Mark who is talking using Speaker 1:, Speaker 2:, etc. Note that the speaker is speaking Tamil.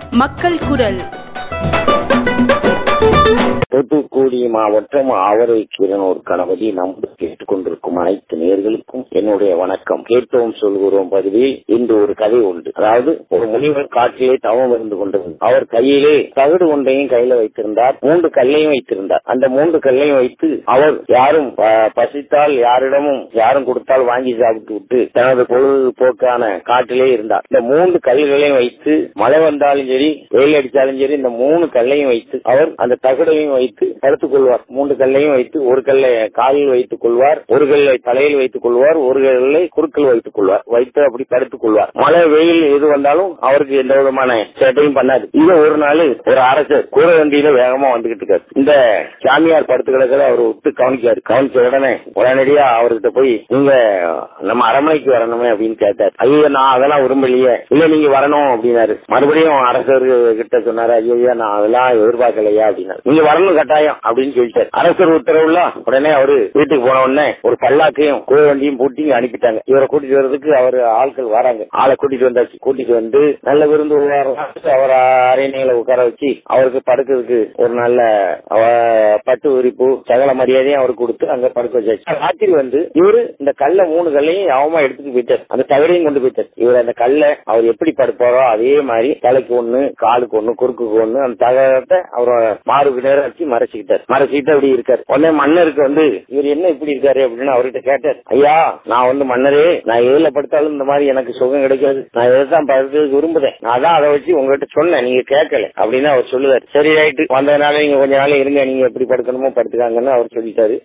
Speaker 1: மக்கள் குரல்
Speaker 2: தூத்துக்குடி மாவட்டம் ஆவரை கீரனூர் கணபதி நம்பு கேட்டுக்கொண்டிருக்கும் அனைத்து நேர்களுக்கும் என்னுடைய வணக்கம் கேட்டோம் சொல்கிறோம் பதிவில் இன்று ஒரு கதை உண்டு அதாவது ஒரு முனிவர் காட்டிலே தவம் இருந்து கொண்டது அவர் கையிலே தகடு ஒன்றையும் கையில வைத்திருந்தார் மூன்று கல்லையும் வைத்திருந்தார் அந்த மூன்று கல்லையும் வைத்து அவர் யாரும் ப- பசித்தால் யாரிடமும் யாரும் கொடுத்தால் வாங்கி சாப்பிட்டு விட்டு தனது பொழுதுபோக்கான காட்டிலே இருந்தார் இந்த மூன்று கல்லுகளையும் வைத்து மழை வந்தாலும் சரி வெயில் அடித்தாலும் சரி இந்த மூணு கல்லையும் வைத்து அவர் அந்த தகடையும் வைத்து படுத்துக் கொள்வார் மூன்று கல்லையும் வைத்து ஒரு கல்லை காலில் வைத்துக் கொள்வார் ஒரு கல்லை தலையில் வைத்துக் கொள்வார் ஒரு கல்லை குறுக்கில் வைத்துக் கொள்வார் வைத்து அப்படி படுத்துக் கொள்வார் மழை வெயில் எது வந்தாலும் அவருக்கு எந்த விதமான சேட்டையும் பண்ணாது இது ஒரு நாள் ஒரு அரசர் கூற வண்டியில வேகமா வந்துகிட்டு இருக்காரு இந்த சாமியார் படுத்து கிடக்கிறத அவர் விட்டு கவனிக்காரு கவனிச்ச உடனே உடனடியா அவர்கிட்ட போய் நீங்க நம்ம அரண்மனைக்கு வரணுமே அப்படின்னு கேட்டார் ஐயோ நான் அதெல்லாம் விரும்பலையே இல்ல நீங்க வரணும் அப்படின்னாரு மறுபடியும் அரசர் கிட்ட சொன்னாரு ஐயோ நான் அதெல்லாம் எதிர்பார்க்கலையா அப்படின்னாரு நீங்க வரணும் கட்டாயம் அப்படின்னு சொல்லிட்டாரு அரசர் உத்தரவுல உடனே அவரு வீட்டுக்கு போன உடனே ஒரு பல்லாக்கையும் கோய வண்டியும் பூட்டி இங்க அனுப்பிட்டாங்க இவரை கூட்டிட்டு வர்றதுக்கு அவர் ஆட்கள் வராங்க ஆளை கூட்டிட்டு வந்தாச்சு கூட்டிட்டு வந்து நல்ல விருந்து உபகாரம் அவர் அரைநீல உட்கார வச்சு அவருக்கு படுக்கிறதுக்கு ஒரு நல்ல அவ- பட்டு விரிப்பு சகல மரியாதையும் அவருக்கு கொடுத்து அங்க படுக்க வச்சாச்சு ராத்திரி வந்து இவரு இந்த கல்ல மூணு கல்லையும் அவமா எடுத்துட்டு போயிட்டார் அந்த தகடையும் கொண்டு போயிட்டார் இவர் அந்த கல்ல அவர் எப்படி படுப்பாரோ அதே மாதிரி தலைக்கு ஒண்ணு காலுக்கு ஒண்ணு குறுக்குக்கு ஒண்ணு அந்த தகரத்தை அவர் மாறுக்கு நேரம் வச்சு மறைச்சுக்கிட்டார் மறைச்சிக்கிட்டு அப்படி இருக்காரு உடனே மன்னருக்கு வந்து இவர் என்ன இப்படி இருக்காரு அப்படின்னு அவர்கிட்ட கேட்டார் ஐயா நான் வந்து மன்னரே நான் எதுல படுத்தாலும் இந்த மாதிரி எனக்கு சுகம் கிடைக்காது நான் எதுதான் படுக்கிறதுக்கு விரும்புதேன் நான் தான் அதை வச்சு உங்ககிட்ட சொன்னேன் நீங்க கேட்கல அப்படின்னு அவர் சொல்லுவார் சரி ரைட்டு வந்ததுனால நீங்க கொஞ்ச நாள் இருங்க நீங்க எப்படி படுக்கணுமோ படுத்துக்காங்கன்னு அவர் சொல்லிட்டாரு